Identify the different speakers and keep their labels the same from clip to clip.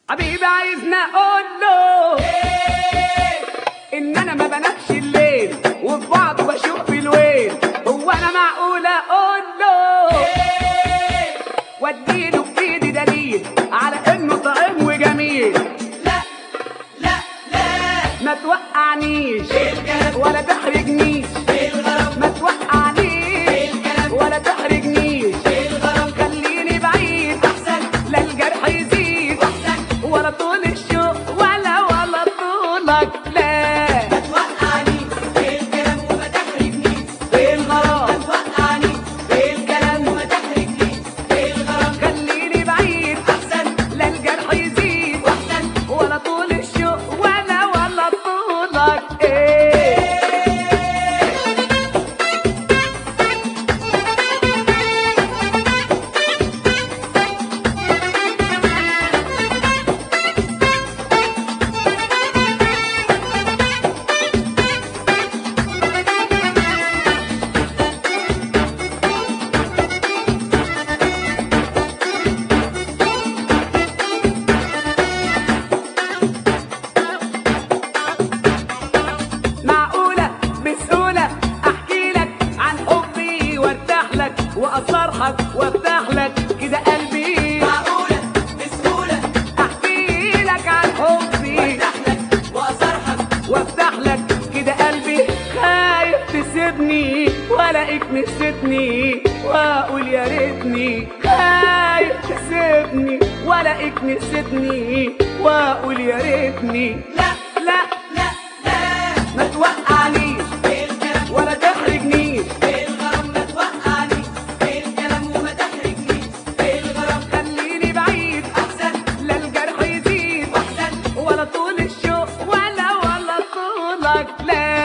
Speaker 1: حبيبي عايزني اقول له ان انا ما بنامش الليل وفي بعض بشوف الويل هو انا معقول اقول له واديله في ايدي دليل على انه طعم وجميل
Speaker 2: لا لا لا
Speaker 1: ما توقعنيش
Speaker 2: الكلام
Speaker 1: ولا تحرجنيش
Speaker 2: الغرام
Speaker 1: ما توقعنيش
Speaker 2: الكلام
Speaker 1: ولا تحرجنيش
Speaker 2: الغرام
Speaker 1: خليني بعيد
Speaker 2: احسن
Speaker 1: لا الجرح يزيد
Speaker 2: احسن
Speaker 1: ولا طول الشوق ولا ولا طولك لا
Speaker 2: ما توقعنيش الكلام وما تحرجنيش
Speaker 1: الغرام
Speaker 2: ما توقعنيش الكلام وما تحرجنيش الغرام
Speaker 1: خليني بعيد
Speaker 2: احسن
Speaker 1: لا الجرح يزيد
Speaker 2: واحسن
Speaker 1: ولا طول الشوق ولا ولا طولك ايه معقولة بسهولة أحكي لك عن حبي وارتاح لك وأصرحك وافتح لك كده قلبي
Speaker 2: معقولة بسهولة
Speaker 1: أحكي لك عن حبي
Speaker 2: وافتح لك واصرحك
Speaker 1: وافتح لك كده قلبي خايف تسيبني والاقيك نسيتني واقول يا ريتني خايف تسيبني والاقيك نسيتني واقول يا ريتني
Speaker 2: لا
Speaker 1: لا
Speaker 2: لا لا
Speaker 1: ما توقعنيش
Speaker 2: الكلام
Speaker 1: ولا تحرجنيش
Speaker 2: الغرام ما توقعنيش الكلام وما تحرجنيش الغرام
Speaker 1: خليني بعيد
Speaker 2: احسن
Speaker 1: لا الجرح يزيد
Speaker 2: واحسن
Speaker 1: ولا طول الشوق ولا ولا طولك لا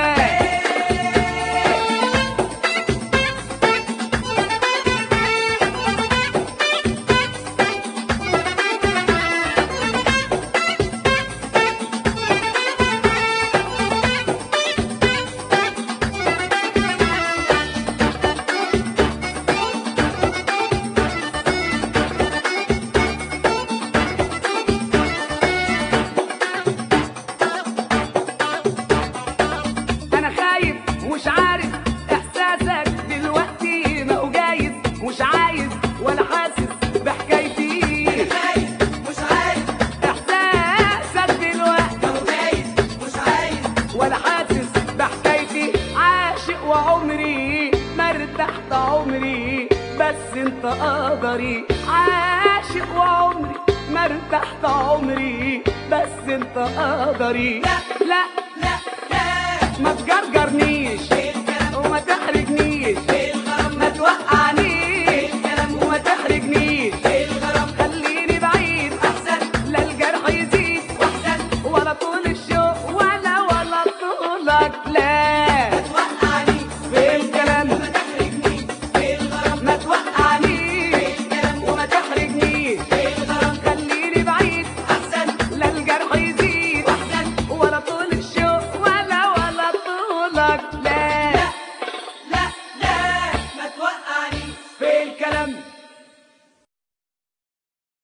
Speaker 1: انا خايف مش عارف احساسك دلوقتي ما هو جايز مش عايز ولا حاسس بحكايتي
Speaker 2: خايف مش عايز
Speaker 1: احساسك دلوقتي
Speaker 2: لو جايز مش عايز
Speaker 1: ولا حاسس بحكايتي عاشق وعمري ما ارتحت عمري بس انت قدري عاشق وعمري ما ارتحت عمري بس انت قدري
Speaker 2: لا
Speaker 1: لا
Speaker 2: لا لا
Speaker 1: ما تجرجرنيش
Speaker 2: الكلام
Speaker 1: وما تحرجنيش